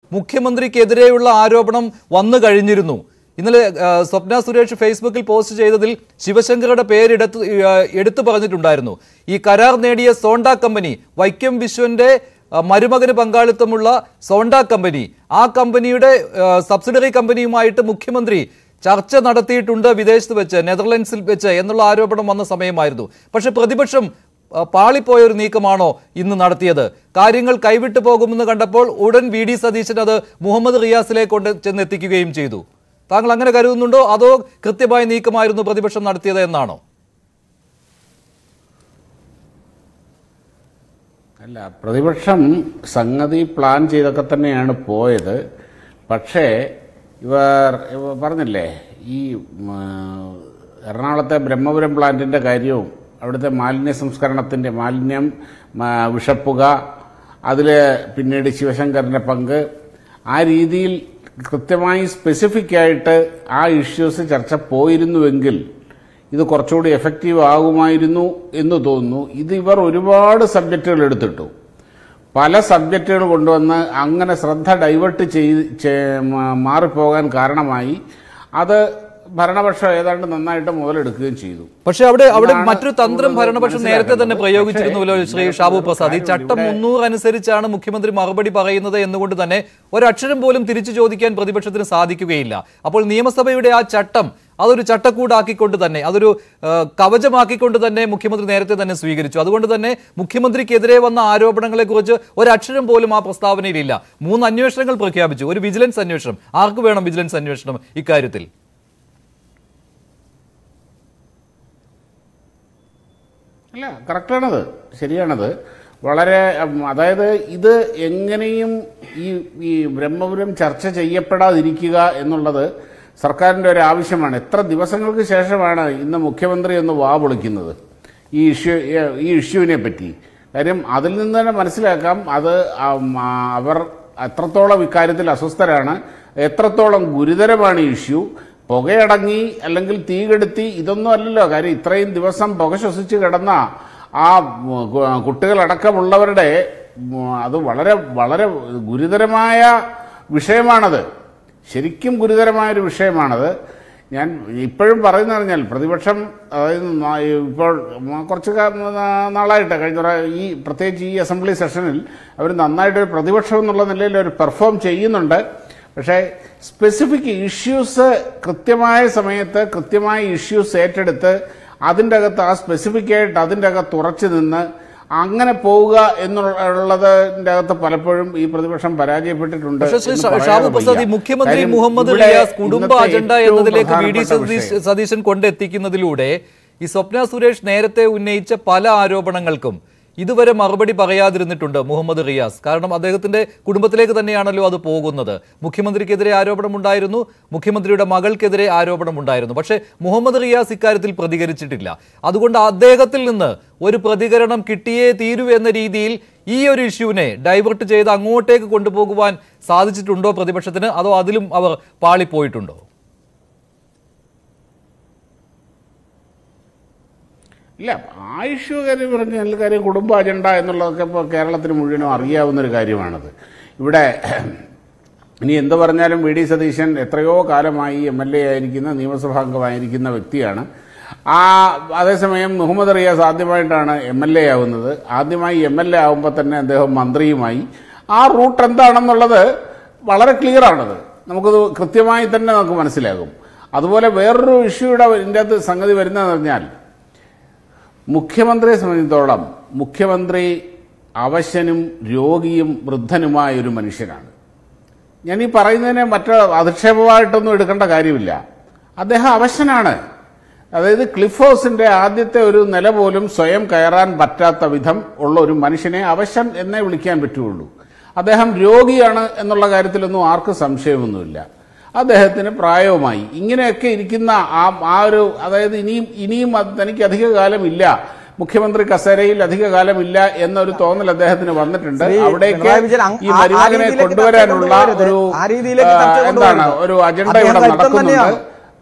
മുഖ്യമന്ത്രിക്കെതിരെയുള്ള ആരോപണം വന്നു കഴിഞ്ഞിരുന്നു ഇന്നലെ ആ, സ്വപ്ന സുരേഷ് ഫേസ്ബുക്കിൽ പോസ്റ്റ് ചെയ്തതിൽ ശിവശങ്കറുടെ പേരെടുത്ത് ആ, എടുത്തു പറഞ്ഞിട്ടുണ്ടായിരുന്നു ഈ കരാർ നേടിയ സോണ്ട കമ്പനി വൈക്കം വിശ്വന്റെ ആ, മരുമകന് പങ്കാളിത്തമുള്ള സോണ്ട കമ്പനി ആ കമ്പനിയുടെ ആ, സബ്സിഡറി കമ്പനിയുമായിട്ട് മുഖ്യമന്ത്രി ചർച്ച നടത്തിയിട്ടുണ്ട് വിദേശത്ത് വെച്ച് നെതർലൻഡ്സിൽ വെച്ച് എന്നുള്ള ആരോപണം വന്ന സമയമായിരുന്നു പക്ഷെ പ്രതിപക്ഷം ആ, പാളിപ്പോയ ഒരു നീക്കമാണോ ഇന്ന് നടത്തിയത് കാര്യങ്ങൾ കൈവിട്ടു പോകുമെന്ന് കണ്ടപ്പോൾ ഉടൻ വി ഡി സതീശൻ അത് മുഹമ്മദ് റിയാസിലേക്ക് കൊണ്ട് ചെന്നെത്തിക്കുകയും ചെയ്തു താങ്കൾ അങ്ങനെ കരുതുന്നുണ്ടോ അതോ കൃത്യമായ നീക്കമായിരുന്നു പ്രതിപക്ഷം നടത്തിയത് എന്നാണോ അല്ല പ്രതിപക്ഷം സംഗതി പ്ലാൻ ചെയ്തൊക്കെ തന്നെയാണ് പോയത് പക്ഷേ ഇവർ ഇവർ പറഞ്ഞില്ലേ ഈ ഉം, എറണാകുളത്തെ ബ്രഹ്മപുരം പ്ലാന്റിന്റെ കാര്യവും അവിടുത്തെ മാലിന്യ സംസ്കരണത്തിന്റെ മാലിന്യം മ- വിഷപ്പുക അതിൽ പിന്നീട് ശിവശങ്കറിന്റെ പങ്ക് ആ രീതിയിൽ കൃത്യമായി സ്പെസിഫിക് ആയിട്ട് ആ ഇഷ്യൂസ് ചർച്ച പോയിരുന്നുവെങ്കിൽ ഇത് കുറച്ചുകൂടി എഫക്റ്റീവ് ആകുമായിരുന്നു എന്ന് തോന്നുന്നു ഇത് ഇവർ ഒരുപാട് സബ്ജക്റ്റുകൾ എടുത്തിട്ടു പല സബ്ജക്റ്റുകൾ കൊണ്ടുവന്ന് അങ്ങനെ ശ്രദ്ധ ഡൈവേർട്ട് ചെയ്ത് ചെ- മാ- മാറിപ്പോകാൻ കാരണമായി അത് ഭരണപക്ഷം ഏതാണ്ട് നന്നായിട്ട് മുതലെടുക്കുകയും ചെയ്തു പക്ഷെ അവിടെ അവിടെ ഇതാണ് മറ്റൊരു തന്ത്രം നമ്മൾ ഭരണപക്ഷം നേരത്തെ തന്നെ മനസ്സിലാക്കേണ്ടത്. പ്രയോഗിച്ചിരുന്നുവല്ലോ പക്ഷേ ശ്രീ ഇതിനകത്ത് ഷാബു ഒരു പ്രസാദ് ഈ കാര്യമുണ്ട്. ചട്ടം ഇവിടെ മുന്നൂറ് അനുസരിച്ചാണ് മുഖ്യമന്ത്രി മറുപടി പറയുന്നത് എന്നുകൊണ്ട് തന്നെ ഒരക്ഷരം പോലും തിരിച്ചു ചോദിക്കാൻ പ്രതിപക്ഷത്തിന് സാധിക്കുകയില്ല അപ്പോൾ നിയമസഭയുടെ ആ ചട്ടം അതൊരു ചട്ടക്കൂടാക്കിക്കൊണ്ട് തന്നെ അതൊരു ആ, കവചമാക്കിക്കൊണ്ട് തന്നെ മുഖ്യമന്ത്രി നേരത്തെ തന്നെ സ്വീകരിച്ചു അതുകൊണ്ട് തന്നെ മുഖ്യമന്ത്രിക്കെതിരെ വന്ന ആരോപണങ്ങളെ കുറിച്ച് ഒരക്ഷരം പോലും ആ പ്രസ്താവനയിലില്ല മൂന്ന് അന്വേഷണങ്ങൾ പ്രഖ്യാപിച്ചു ഒരു വിജിലൻസ് അന്വേഷണം ആർക്ക് വേണം വിജിലൻസ് അന്വേഷണം ഇക്കാര്യത്തിൽ അല്ല കറക്റ്റാണത് ശരിയാണത് വളരെ ഉം, അതായത് ഇത് എങ്ങനെയും ഈ ഈ ബ്രഹ്മപുരം ചർച്ച ചെയ്യപ്പെടാതിരിക്കുക എന്നുള്ളത് സർക്കാരിൻ്റെ ഒരു ആവശ്യമാണ് എത്ര ദിവസങ്ങൾക്ക് ശേഷമാണ് ഇന്ന് മുഖ്യമന്ത്രി ഒന്ന് വാ പൊളിക്കുന്നത് ഈ ഇഷ്യൂ ഈ ഇഷ്യൂവിനെ പറ്റി കാര്യം അതിൽ നിന്ന് തന്നെ മനസ്സിലാക്കാം അത് ആം, ആ, അവർ എത്രത്തോളം ഇക്കാര്യത്തിൽ അസ്വസ്ഥരാണ് എത്രത്തോളം ഗുരുതരമാണ് ഈ ഇഷ്യൂ പുകയടങ്ങി അല്ലെങ്കിൽ തീ കെടുത്തി ഇതൊന്നും അല്ലല്ലോ കാര്യം ഇത്രയും ദിവസം പുക ശ്വസിച്ച് കിടന്ന ആ ഉം, കു- കുട്ടികളടക്കമുള്ളവരുടെ ഉം, അത് വളരെ വളരെ ഗുരുതരമായ വിഷയമാണത് ശരിക്കും ഗുരുതരമായൊരു വിഷയമാണത് ഞാൻ ഇപ്പോഴും പറയുന്നത് പറഞ്ഞാൽ പ്രതിപക്ഷം അതായത് നാ- ഇപ്പോൾ കുറച്ച് കാ- നാ- നാളായിട്ട് കഴിഞ്ഞ പ്രാ- ഈ പ്രത്യേകിച്ച് ഈ അസംബ്ലി സെഷനിൽ അവർ നന്നായിട്ട് ഒരു പ്രതിപക്ഷം എന്നുള്ള നിലയിൽ അവർ പെർഫോം ചെയ്യുന്നുണ്ട് പക്ഷേ സ്പെസിഫിക് ഇഷ്യൂസ് കൃത്യമായ സമയത്ത് കൃത്യമായ ഇഷ്യൂസ് ഏറ്റെടുത്ത് അതിൻ്റെ അകത്ത് ആ സ്പെസിഫിക് ആയിട്ട് അതിൻ്റെ അകത്ത് ഉറച്ചു നിന്ന് അങ്ങനെ പോവുക എന്നുള്ളതിൻ്റെ അകത്ത് പലപ്പോഴും ഈ പ്രതിപക്ഷം പരാജയപ്പെട്ടിട്ടുണ്ട് പക്ഷേ ശ്രീ എന്ന് ഷാ- പറയാതെ ഷാബു പ്രസാദ് ഈ വയ്യ. മുഖ്യമന്ത്രി കാര്യം മുഹമ്മദ് ഇവിടെ റിയാസ് കുടുംബ ഇന്നത്തെ അജണ്ട ഏറ്റവും എന്നതിലേക്ക് വി ഡി പ്രധാനപ്പെട്ട സതീഷ് വിഷയം. സതീശൻ കൊണ്ടെത്തിക്കുന്നതിലൂടെ ഈ സ്വപ്ന സുരേഷ് നേരത്തെ ഉന്നയിച്ച പല ആരോപണങ്ങൾക്കും ഇതുവരെ മറുപടി പറയാതിരുന്നിട്ടുണ്ട് മുഹമ്മദ് റിയാസ് കാരണം അദ്ദേഹത്തിന്റെ കുടുംബത്തിലേക്ക് തന്നെയാണല്ലോ അത് പോകുന്നത് മുഖ്യമന്ത്രിക്കെതിരെ ആരോപണമുണ്ടായിരുന്നു മുഖ്യമന്ത്രിയുടെ മകൾക്കെതിരെ ആരോപണമുണ്ടായിരുന്നു പക്ഷേ മുഹമ്മദ് റിയാസ് ഇക്കാര്യത്തിൽ പ്രതികരിച്ചിട്ടില്ല അതുകൊണ്ട് അദ്ദേഹത്തിൽ നിന്ന് ഒരു പ്രതികരണം കിട്ടിയേ തീരൂ എന്ന രീതിയിൽ ഈ ഒരു ഇഷ്യൂവിനെ ഡൈവേർട്ട് ചെയ്ത് അങ്ങോട്ടേക്ക് കൊണ്ടുപോകുവാൻ സാധിച്ചിട്ടുണ്ടോ പ്രതിപക്ഷത്തിന് അതോ അതിലും അവർ പാളിപ്പോയിട്ടുണ്ടോ ഇല്ല ആ ഇഷ്യൂ കാര്യം പറഞ്ഞാൽ കാര്യം കുടുംബ അജണ്ട എന്നുള്ളതൊക്കെ ഇപ്പോൾ കേരളത്തിന് മുഴുവനും അറിയാവുന്ന ഒരു കാര്യമാണത് ഇവിടെ ഇനി എന്ത് പറഞ്ഞാലും വി ഡി സതീശൻ എത്രയോ കാലമായി എം എൽ എ ആയിരിക്കുന്ന നിയമസഭാംഗമായിരിക്കുന്ന വ്യക്തിയാണ് ആ അതേസമയം മുഹമ്മദ് റിയാസ് ആദ്യമായിട്ടാണ് എം എൽ എ ആവുന്നത് ആദ്യമായി എം എൽ എ ആവുമ്പോൾ തന്നെ അദ്ദേഹം മന്ത്രിയുമായി ആ റൂട്ട് എന്താണെന്നുള്ളത് വളരെ ക്ലിയർ ആണത് നമുക്കത് കൃത്യമായി തന്നെ നമുക്ക് മനസ്സിലാകും അതുപോലെ വേറൊരു ഇഷ്യൂയുടെ ഇതിൻ്റെ അകത്ത് സംഗതി വരുന്നതെന്ന് പറഞ്ഞാൽ മുഖ്യമന്ത്രിയെ സംബന്ധിച്ചിടത്തോളം മുഖ്യമന്ത്രി അവശനും രോഗിയും വൃദ്ധനുമായ ഒരു മനുഷ്യനാണ് ഞാൻ ഈ പറയുന്നതിനെ മറ്റു അധിക്ഷേപമായിട്ടൊന്നും എടുക്കേണ്ട കാര്യമില്ല അദ്ദേഹം അവശനാണ് അതായത് ക്ലിഫ് ഹൗസിന്റെ ആദ്യത്തെ ഒരു നില പോലും സ്വയം കയറാൻ പറ്റാത്ത വിധം ഉള്ള ഒരു മനുഷ്യനെ അവശൻ എന്നേ വിളിക്കാൻ പറ്റുള്ളൂ അദ്ദേഹം രോഗിയാണ് എന്നുള്ള കാര്യത്തിലൊന്നും ആർക്കും സംശയമൊന്നുമില്ല അദ്ദേഹത്തിന് പ്രായവുമായി ഇങ്ങനെയൊക്കെ ഇരിക്കുന്ന ആ ആ ഒരു അതായത് ഇനിയും ഇനിയും അത് തനിക്ക് അധിക കാലമില്ല മുഖ്യമന്ത്രി കസേരയിൽ അധിക കാലമില്ല എന്നൊരു തോന്നൽ അദ്ദേഹത്തിന് വന്നിട്ടുണ്ട് ശ്രീ അവിടേക്ക് പിണറായി വിജയൻ അങ്ങ് ഈ ആ- ആ മരുമകനെ രീതിയിലേക്ക് കൊണ്ടുവരാനുള്ള ചർച്ച ഒരു ആ രീതിയിലേക്ക് ആ, ചർച്ച എന്താണ് കൊണ്ടുവരരുത്. ഒരു അജണ്ട അദ്ദേഹം ഇവിടെ കരുത്തൻ നടക്കുന്നുണ്ട് തന്നെയാണ്.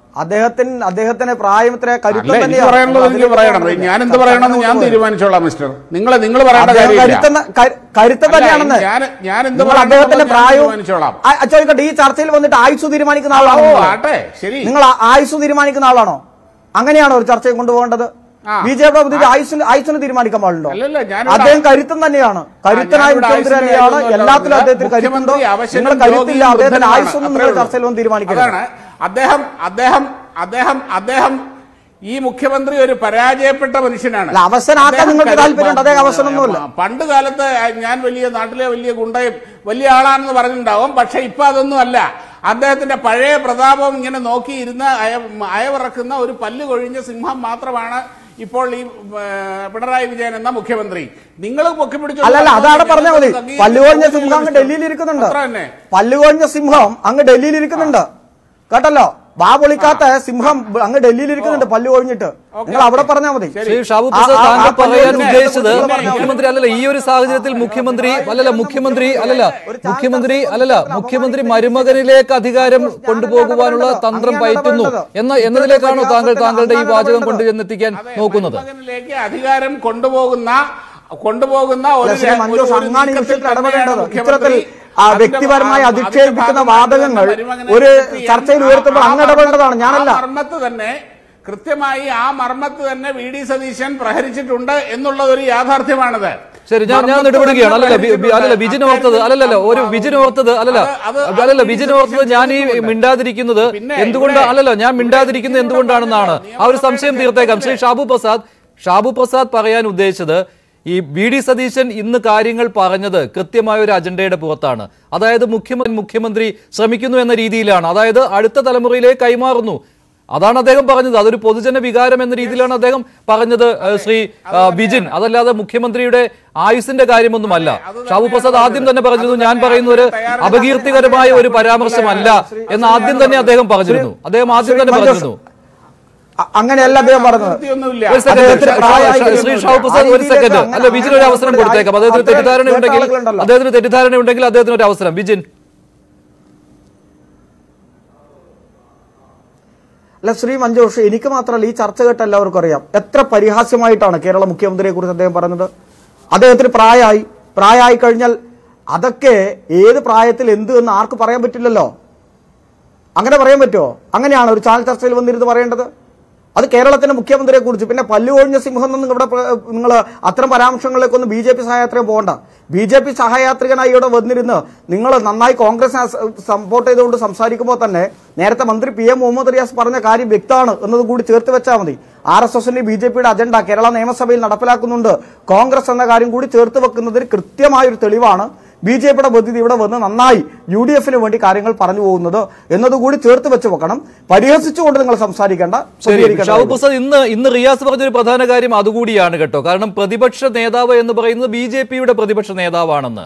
അദ്ദേഹത്തിന് അദ്ദേഹത്തിന് പ്രായമത്ര കരുത്തം അല്ല എനിക്ക് തന്നെയാണ്. പറയാനുള്ളത് എനിക്ക് അതിലേക്ക് പറയണം പോകുന്നില്ല. ഞാൻ എന്ത് പറയണമെന്ന് ഞാൻ തീരുമാനിച്ചോളാം മിസ്റ്റർ നിങ്ങൾ നിങ്ങൾ പറയേണ്ട അദ്ദേഹം കാര്യമില്ല കരുത്തൻ ക- കരുത്തൻ അല്ല, തന്നെയാണെന്ന് ഞാൻ- ഞാൻ എന്ത് നിങ്ങൾ പറയണം അദ്ദേഹത്തിന്റെ എന്നുള്ളത് ഞാൻ പ്രായവും തീരുമാനിച്ചോളാം. ആ, ആ, ചോദിക്കട്ടെ ഈ ചർച്ചയിൽ വന്നിട്ട് ആയുസ് തീരുമാനിക്കുന്ന ആളാണോ ഓ നിങ്ങൾ? ആട്ടെ ശരി നിങ്ങൾ ആ- ആയുസ് തീരുമാനിക്കുന്ന ആളാണോ അങ്ങനെയാണോ ഒരു ചർച്ചയെ കൊണ്ടുപോകേണ്ടത് ആ. ബി ജെ പി ആയുസിന് ആയുസിന് തീരുമാനിക്കാൻ പാടുണ്ടോ അല്ലല്ല, ഞാനിവിടെ- അദ്ദേഹം കരുത്തൻ തന്നെയാണ് കരുത്തനായ ഞാനിവിടെ മുഖ്യമന്ത്രി ആയുസ്സിന്റെ തന്നെയാണ് കാര്യമൊന്നും എല്ലാത്തിലും അല്ല അദ്ദേഹത്തിന് കരുത്തുണ്ടോ മുഖ്യമന്ത്രി അവശനും നിങ്ങൾ കരുത്തില്ല രോഗിയും അദ്ദേഹത്തിന് വൃദ്ധനുമാണ്. ആയുസൊന്നും അത്രേ നിങ്ങൾ ഉള്ളൂ. ചർച്ചയിൽ ഒന്നും തീരുമാനിക്കരുത് അതാണ് അദ്ദേഹം അദ്ദേഹം അദ്ദേഹം അദ്ദേഹം ഈ മുഖ്യമന്ത്രി ഒരു പരാജയപ്പെട്ട മനുഷ്യനാണ് അല്ല, അവസനാക്കാൻ അദ്ദേഹം നിങ്ങൾക്ക് കരു- താല്പര്യമുണ്ട്. അദ്ദേഹം അവസരമൊന്നുമില്ല. പണ്ട് കാലത്ത് ഞാൻ വലിയ നാട്ടിലെ വലിയ ഗുണ്ടയും വലിയ ആളാണെന്ന് പറഞ്ഞിട്ടുണ്ടാവും പക്ഷെ ഇപ്പൊ അതൊന്നും അല്ല അദ്ദേഹത്തിന്റെ പഴയ പ്രതാപം ഇങ്ങനെ നോക്കിയിരുന്ന് അയ അയവിറക്കുന്ന ഒരു പല്ല് കൊഴിഞ്ഞ സിംഹം മാത്രമാണ് ഇപ്പോൾ ഈ ഏ, പിണറായി വിജയൻ എന്ന മുഖ്യമന്ത്രി നിങ്ങൾ പൊക്കിപ്പിടിച്ചു അല്ലല്ല അതാണ് പറഞ്ഞാൽ മതി പല്ലുകൊഴിഞ്ഞ സിംഹം അങ്ങ് ഡൽഹിയിൽ ഇരിക്കുന്നുണ്ട് അത്ര തന്നെ പല്ലുകൊഴിഞ്ഞ സിംഹം അങ്ങ് ഡൽഹിയിൽ ഇരിക്കുന്നുണ്ട് കേട്ടല്ലോ വാ പൊളിക്കാത്ത സിംഹം അങ്ങ് ഡൽഹിയിൽ ഇരിക്കുന്നുണ്ട് പല്ല് കൊഴിഞ്ഞിട്ട് നിങ്ങൾ അവിടെ പറഞ്ഞാൽ മതി ശ്രീ ഷാബു ആ- പ്രസാദ് ആ- താങ്കൾ ആ പല്ല് പറയാൻ കൊഴിഞ്ഞ ഉദ്ദേശിച്ചത് നിങ്ങൾ പറഞ്ഞാൽ മതി. മുഖ്യമന്ത്രി അല്ലല്ല ഈ ഒരു സാഹചര്യത്തിൽ മുഖ്യമന്ത്രി അല്ലല്ല മുഖ്യമന്ത്രി അല്ലല്ല മുഖ്യമന്ത്രി അല്ലല്ല മുഖ്യമന്ത്രി മരുമകനിലേക്ക് അധികാരം കൊണ്ടുപോകുവാനുള്ള തന്ത്രം പയറ്റുന്നു എന്ന എന്നതിലേക്കാണോ താങ്കൾ താങ്കളുടെ ഈ വാചകം കൊണ്ടുചെന്നെത്തിക്കാൻ അതെ, നോക്കുന്നത് മരുമകനിലേക്ക് അധികാരം കൊണ്ടുപോകുന്ന കൊണ്ടുപോകുന്ന ഒരു അല്ല, ശ്രീ ഒരു- മഞ്ജുഷ് ഒരു അങ്ങാണ് ഈ നീക്കത്തിൽ വിഷയത്തിൽ ഇടപെടേണ്ടത് തന്നെയാണ് ഇത്തരത്തിൽ മുഖ്യമന്ത്രി ആ, അതിന്റെ വ്യക്തിപരമായി ആ- അധിക്ഷേപിക്കുന്ന അതിന്റെ വാദങ്ങൾ മരുമകനെ ഒരു പറ്റി ചർച്ചയിൽ ആ- ഉയർത്തുമ്പോൾ ആ അങ്ങ് ഇടപെടേണ്ടതാണ് മർമ്മത്ത് ഞാനല്ല ആ മർമ്മത്ത് തന്നെ കൃത്യമായി ആ മർമ്മത്ത് തന്നെ വി ഡി സതീശൻ പ്രഹരിച്ചിട്ടുണ്ട് എന്നുള്ളത് ഒരു യാഥാർത്ഥ്യമാണത് ശരി ഞാൻ ഞാൻ മർമ്മത്ത് ഇടപെടുകയാണ് തന്നെ അല്ലല്ല ബി- ബി- അല്ലല്ല പ്രഹരിച്ചിട്ടുണ്ട്. ബിജിൻ ഓർത്തത് അല്ലല്ല ഒരു ബിജിൻ ഓർത്തത് അല്ലല്ല അത് അത് അല്ലല്ല അത് ബിജിൻ ഓർത്തത് ഞാൻ ഈ ചെയ്തിട്ടുണ്ട്. മിണ്ടാതിരിക്കുന്നത് പിന്നെ എന്തുകൊണ്ട് ഇവിടെ- അല്ലല്ല ഞാൻ മിണ്ടാതിരിക്കുന്നത് എന്തുകൊണ്ടാണെന്നാണ് ആ ഒരു സംശയം തീർത്തേക്കാം ശ്രീ ഷാബു പ്രസാദ് ഷാബു പ്രസാദ് പറയാൻ ഉദ്ദേശിച്ചത് ഈ വി ഡി സതീശൻ ഇന്ന് കാര്യങ്ങൾ പറഞ്ഞത് കൃത്യമായ ഒരു അജണ്ടയുടെ പുറത്താണ് അതായത് മുഖ്യമന്ത്രി മുഖ്യമന്ത്രി ശ്രമിക്കുന്നു എന്ന രീതിയിലാണ് അതായത് അടുത്ത തലമുറയിലേക്ക് കൈമാറുന്നു അതാണ് അദ്ദേഹം പറഞ്ഞത് അതൊരു പൊതുജന വികാരം എന്ന രീതിയിലാണ് അദ്ദേഹം പറഞ്ഞത് ഏഹ്, ശ്രീ ആ, ബിജിൻ അതല്ലാതെ മുഖ്യമന്ത്രിയുടെ ആയുസിന്റെ കാര്യമൊന്നുമല്ല ഷാബു പ്രസാദ് ആദ്യം തന്നെ പറഞ്ഞിരുന്നു ഞാൻ പറയുന്ന ഒരു അപകീർത്തികരമായ ഒരു പരാമർശമല്ല എന്ന് ആദ്യം തന്നെ അദ്ദേഹം പറഞ്ഞിരുന്നു അദ്ദേഹം ആദ്യം തന്നെ പറഞ്ഞിരുന്നു അ- അങ്ങനെയല്ല അദ്ദേഹം പറഞ്ഞത് വൃത്തിയൊന്നുമില്ല. ഒരു സെക്കൻഡ് അദ്ദേഹത്തിന് പ്രായമായി ശ്രീ ഷാബു പ്രസാദ് ഒരു സെക്കൻഡ് അല്ല ബിജിന് ഒരു അവസരം കൊടുത്തേക്കാം അദ്ദേഹത്തിന് തെറ്റിദ്ധാരണ ഉണ്ടെങ്കിൽ അദ്ദേഹത്തിന് തെറ്റിദ്ധാരണ ഉണ്ടെങ്കിൽ അദ്ദേഹത്തിന് ഒരു അവസരം ബിജിൻ അല്ല ശ്രീ മഞ്ജുഷ് എനിക്ക് മാത്രമല്ല ഈ ചർച്ച കേട്ട എല്ലാവർക്കും അറിയാം എത്ര പരിഹാസ്യമായിട്ടാണ് കേരള മുഖ്യമന്ത്രിയെ കുറിച്ച് അദ്ദേഹം പറഞ്ഞത് അദ്ദേഹത്തിന് പ്രായമായി പ്രായമായി കഴിഞ്ഞാൽ അതൊക്കെ ഏത് പ്രായത്തിൽ എന്ത് എന്ന് ആർക്ക് പറയാൻ പറ്റില്ലല്ലോ അങ്ങനെ പറയാൻ പറ്റുമോ അങ്ങനെയാണ് ഒരു ചാനൽ ചർച്ചയിൽ വന്നിരുന്ന് പറയേണ്ടത് അത് കേരളത്തിന്റെ മുഖ്യമന്ത്രിയെ കുറിച്ച് പിന്നെ പല്ലുകൊഴിഞ്ഞ സിംഹം എന്നൊന്നും ഇവിടെ നിങ്ങൾ അത്തരം പരാമർശങ്ങളിലേക്കൊന്നും ബി ജെ പി സഹയാത്രിക പോകണ്ട ബി ജെ പി സഹയാത്രികനായി ഇവിടെ വന്നിരുന്ന് നിങ്ങൾ നന്നായി കോൺഗ്രസ് സപ്പോർട്ട് ചെയ്തുകൊണ്ട് സംസാരിക്കുമ്പോൾ തന്നെ നേരത്തെ മന്ത്രി പി എം മുഹമ്മദ് റിയാസ് പറഞ്ഞ കാര്യം വ്യക്തമാണ് എന്നത് കൂടി ചേർത്ത് വെച്ചാൽ മതി ആർ എസ് എസിന്റെ ബി ജെ പിയുടെ അജണ്ട കേരള നിയമസഭയിൽ നടപ്പിലാക്കുന്നുണ്ട് കോൺഗ്രസ് എന്ന കാര്യം കൂടി ചേർത്ത് വെക്കുന്നതിന് കൃത്യമായൊരു തെളിവാണ് ബി ജെ പിയുടെ ബന്ധുത ഇവിടെ വന്ന് നന്നായി യു ഡി എഫിന് വേണ്ടി കാര്യങ്ങൾ പറഞ്ഞു പോകുന്നത് എന്നതുകൂടി ചേർത്ത് വെച്ച് വെക്കണം പരിഹസിച്ചുകൊണ്ട് നിങ്ങൾ സംസാരിക്കേണ്ട ശരി പ്രതികരിക്കേണ്ട ഷാബു പ്രസാദ് ഇന്ന് ഇന്ന് റിയാസ് പറഞ്ഞൊരു പ്രധാന കാര്യം അതുകൂടിയാണ് കേട്ടോ കാരണം പ്രതിപക്ഷ നേതാവ് എന്ന് പറയുന്നത് ബി ജെ പിയുടെ പ്രതിപക്ഷ നേതാവാണെന്ന്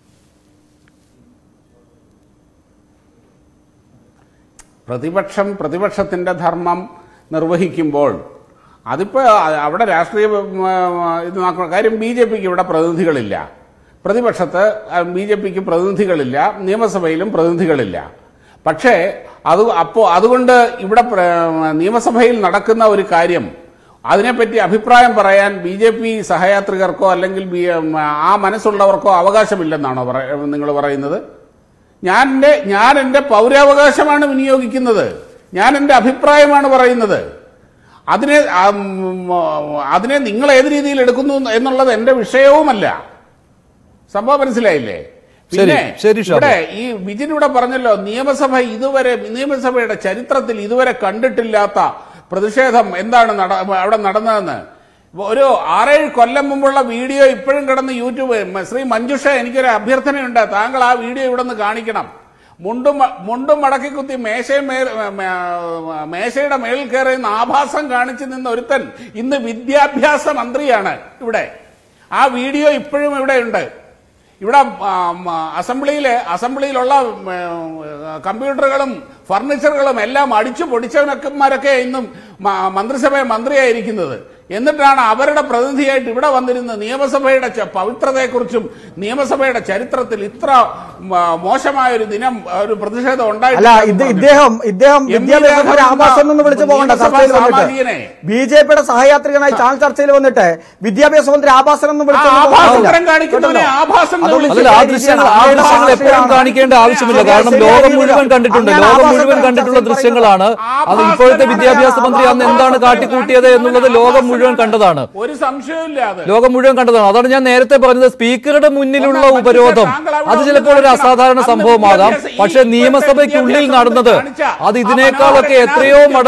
പ്രതിപക്ഷം പ്രതിപക്ഷത്തിന്റെ ധർമ്മം നിർവഹിക്കുമ്പോൾ അതിപ്പോ അവിടെ രാഷ്ട്രീയ ഉം, ഇത് നോക്കണം കാര്യം ബി ജെ പിക്ക് ഇവിടെ പ്രതിനിധികളില്ല പ്രതിപക്ഷത്ത് ബി ജെ പിക്ക് പ്രതിനിധികളില്ല നിയമസഭയിലും പ്രതിനിധികളില്ല പക്ഷേ അത് അപ്പോൾ അതുകൊണ്ട് ഇവിടെ പ്ര- നിയമസഭയിൽ നടക്കുന്ന ഒരു കാര്യം അതിനെപ്പറ്റി അഭിപ്രായം പറയാൻ ബി ജെ പി സഹയാത്രികർക്കോ അല്ലെങ്കിൽ ബി- ആ മനസ്സുള്ളവർക്കോ അവകാശമില്ലെന്നാണോ നിങ്ങൾ പറയുന്നത് ഞാൻ എൻ്റെ ഞാൻ എൻ്റെ പൗരാവകാശമാണ് വിനിയോഗിക്കുന്നത് ഞാൻ എൻ്റെ അഭിപ്രായമാണ് പറയുന്നത് അതിനെ ആ, ഉം, അതിനെ നിങ്ങൾ ഏത് രീതിയിൽ എടുക്കുന്നു എന്നുള്ളത് എൻ്റെ വിഷയവുമല്ല സംഭവം മനസ്സിലായില്ലേ പിന്നെ ശരി, ഷാബു. ഇവിടെ ഈ ബിജിൻ ഇവിടെ പറഞ്ഞല്ലോ നിയമസഭ ഇതുവരെ നിയമസഭയുടെ ചരിത്രത്തിൽ ഇതുവരെ കണ്ടിട്ടില്ലാത്ത പ്രതിഷേധം എന്താണ് നട അവിടെ നടന്നതെന്ന് ഒരു ആറേഴ് കൊല്ലം മുമ്പുള്ള വീഡിയോ ഇപ്പോഴും കിടന്ന് യൂട്യൂബ് മ- ശ്രീ മഞ്ജുഷ എനിക്കൊരു അഭ്യർത്ഥനയുണ്ട് താങ്കൾ ആ വീഡിയോ ഇവിടെ നിന്ന് കാണിക്കണം മുണ്ടും മ- മുണ്ടും മടക്കി കുത്തി മേശയും മേൽ മേ- മേശയുടെ മേളിൽ കയറിയുന്ന ആഭാസം കാണിച്ചു നിന്ന ഒരുത്തൻ ഇന്ന് വിദ്യാഭ്യാസ മന്ത്രിയാണ് ഇവിടെ ആ വീഡിയോ ഇപ്പോഴും ഇവിടെ ഉണ്ട് ഇവിടെ അസംബ്ലിയിലെ അസംബ്ലിയിലുള്ള ഉം, ഏ, കമ്പ്യൂട്ടറുകളും ഫർണിച്ചറുകളും എല്ലാം അടിച്ചു പൊടിച്ചവനൊക്കെമാരൊക്കെ ഇന്നും മ- മന്ത്രിസഭ മന്ത്രിയായിരിക്കുന്നത് എന്നിട്ടാണ് അവരുടെ പ്രതിനിധിയായിട്ട് ഇവിടെ വന്നിരുന്ന നിയമസഭയുടെ ച- പവിത്രതയെക്കുറിച്ചും നിയമസഭയുടെ ചരിത്രത്തിൽ ഇത്ര മ, മോശമായ ഒരു ദിനം ഒരു പ്രതിഷേധം അല്ല ഉണ്ടായിട്ടില്ല എന്ന് ഇത് പറഞ്ഞിട്ട് ഇദ്ദേഹം ഇദ്ദേഹം എം. വിദ്യാഭ്യാസ മന്ത്രി രാഘവൻ ആഭാസം എന്നൊന്നും വിളിച്ചു പോകണ്ട നിയമസഭാ ചർച്ചയിൽ വന്നിട്ട് സാമാജികനെ. ബി ജെ പിയുടെ സഹയാത്രികനായി ചാനൽ ചർച്ചയിൽ വന്നിട്ട് വിദ്യാഭ്യാസ മന്ത്രി ആഭാസൻ എന്നും വിളിച്ചു ആ ആഭാസത്തരം കാണിക്കുന്നവനെ ആഭാസം എന്ന് അതുകൊണ്ട് വിളിച്ചു. അല്ല ആ ശരിയായ ദൃശ്യങ്ങൾ ആ രീതിയിലാണ് ദൃശ്യങ്ങൾ എപ്പോഴും ആഭാസം കാണിക്കേണ്ട ആവശ്യമില്ല ശരിയായ കാരണം രീതിയിലാണ് ലോകം മുഴുവൻ കണ്ടിട്ടുണ്ട് അങ്ങനെ ലോകം ആഭാസം മുഴുവൻ ചർച്ചയിൽ കണ്ടിട്ടുള്ള പറയുന്നത്. ദൃശ്യങ്ങളാണ് അത് ഇപ്പോഴത്തെ വിദ്യാഭ്യാസ മന്ത്രി അന്ന് എന്താണ് കാട്ടിക്കൂട്ടിയത് എന്നുള്ളത് ലോകം മുഴുവൻ കണ്ടതാണ് ഒരു സംശയമില്ല അത് ലോകം മുഴുവൻ കണ്ടതാണ് അതാണ് ഞാൻ നേരത്തെ പറഞ്ഞത് സ്പീക്കറുടെ മുന്നിലുള്ള ഉപരോധം അത് ചിലപ്പോൾ ഒരു അസാധാരണ സംഭവമാകാം പക്ഷെ നിയമസഭയ്ക്കുള്ളിൽ നടന്നത് അത് ഇതിനേക്കാളൊക്കെ എത്രയോ മടങ്ങ്